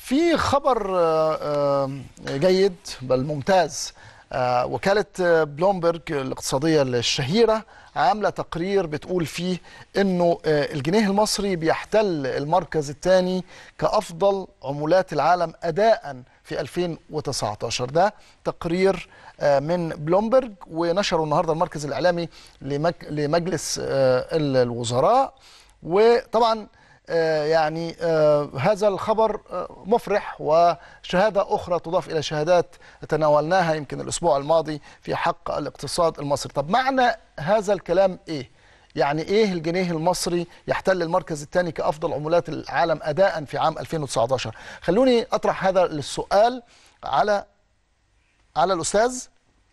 في خبر آه، آه، جيد بل ممتاز آه، وكالة بلومبرج الاقتصادية الشهيرة عاملة تقرير بتقول فيه انه آه، الجنيه المصري بيحتل المركز الثاني كأفضل عملات العالم أداء في 2019 ده تقرير آه، من بلومبرج ونشره النهارده المركز الإعلامي لمج- لمجلس آه، الوزراء وطبعا آه، يعني آه، هذا الخبر آه، مفرح وشهادة أخرى تضاف إلى شهادات تناولناها يمكن الأسبوع الماضي في حق الاقتصاد المصري طب معنى هذا الكلام إيه؟ يعني إيه الجنيه المصري يحتل المركز الثاني كأفضل عملات العالم أداء في عام 2019 خلوني أطرح هذا السؤال على على الأستاذ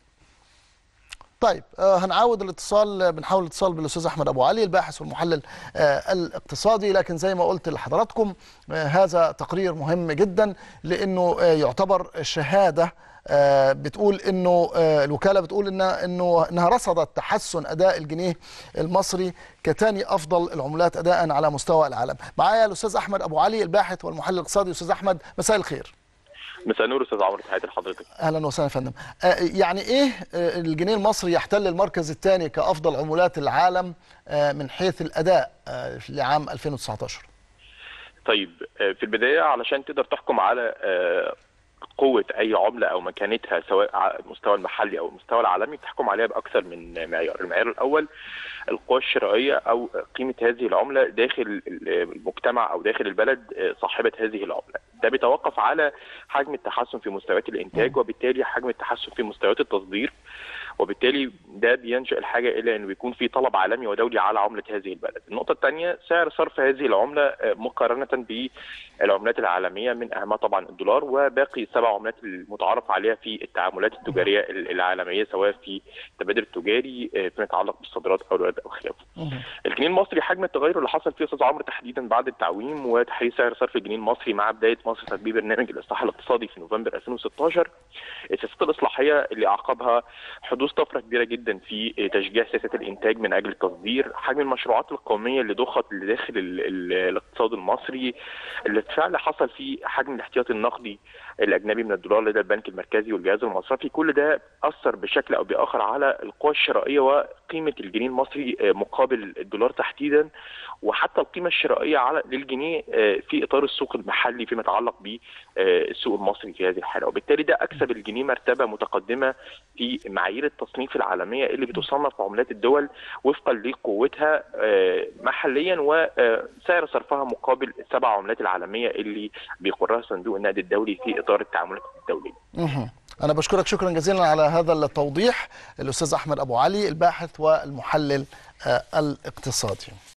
طيب آه، هنعاود الاتصال آه، بنحاول الاتصال بالاستاذ احمد ابو علي الباحث والمحلل آه، الاقتصادي لكن زي ما قلت لحضراتكم آه، هذا تقرير مهم جدا لانه آه، يعتبر شهاده آه، بتقول انه آه، الوكاله بتقول ان انه انها رصدت تحسن اداء الجنيه المصري كثاني افضل العملات اداء على مستوى العالم. معايا الاستاذ احمد ابو علي الباحث والمحلل الاقتصادي استاذ احمد مساء الخير. مساء النور استاذ عمرو تحياتي لحضرتك اهلا وسهلا يا فندم آه، يعني ايه آه، الجنيه المصري يحتل المركز الثاني كافضل عملات العالم آه، من حيث الاداء آه، لعام 2019 طيب آه، في البدايه علشان تقدر تحكم على آه، قوه اي عمله او مكانتها سواء على المستوى المحلي او المستوى العالمي تحكم عليها باكثر من معيار المعيار الاول القوى الشرائيه او قيمه هذه العمله داخل المجتمع او داخل البلد آه، صاحبه هذه العمله ده بيتوقف على حجم التحسن في مستويات الانتاج وبالتالي حجم التحسن في مستويات التصدير وبالتالي ده بينشا الحاجه الى انه يكون في طلب عالمي ودولي على عمله هذه البلد. النقطه الثانيه سعر صرف هذه العمله آه، مقارنه بالعملات العالميه من اهمها طبعا الدولار وباقي السبع عملات المتعارف عليها في التعاملات التجاريه العالميه سواء في التبادل التجاري آه، فيما يتعلق بالصادرات او الواردات او خلافه. الجنيه المصري حجم التغير اللي حصل فيه استاذ عمرو تحديدا بعد التعويم وتحرير سعر صرف الجنيه المصري مع بدايه مصر تطبيق برنامج الاصلاح الاقتصادي في نوفمبر 2016 السياسات الاصلاحيه اللي اعقبها حدوث طفره كبيره جدا في تشجيع سياسات الانتاج من اجل التصدير حجم المشروعات القوميه اللي ضخت لداخل ال- ال- الاقتصاد المصري الارتفاع اللي حصل في حجم الاحتياطي النقدي الاجنبي من الدولار لدى البنك المركزي والجهاز المصرفي كل ده اثر بشكل او باخر على القوى الشرائيه وقيمه الجنيه المصري آه، مقابل الدولار تحديدا وحتى القيمه الشرائيه على للجنيه آه، في اطار السوق المحلي فيما يتعلق بالسوق المصري في هذه الحاله وبالتالي ده اكسب الجنيه مرتبه متقدمه في معايير التصنيف العالميه اللي بتصنف عملات الدول وفقا لقوتها آه، محليا وسعر صرفها مقابل السبع عملات العالميه اللي بيقرها صندوق النقد الدولي في اطار التعاملات الدوليه. مهم. أنا بشكرك شكرا جزيلا على هذا التوضيح الأستاذ أحمد أبو علي الباحث والمحلل آه، الاقتصادي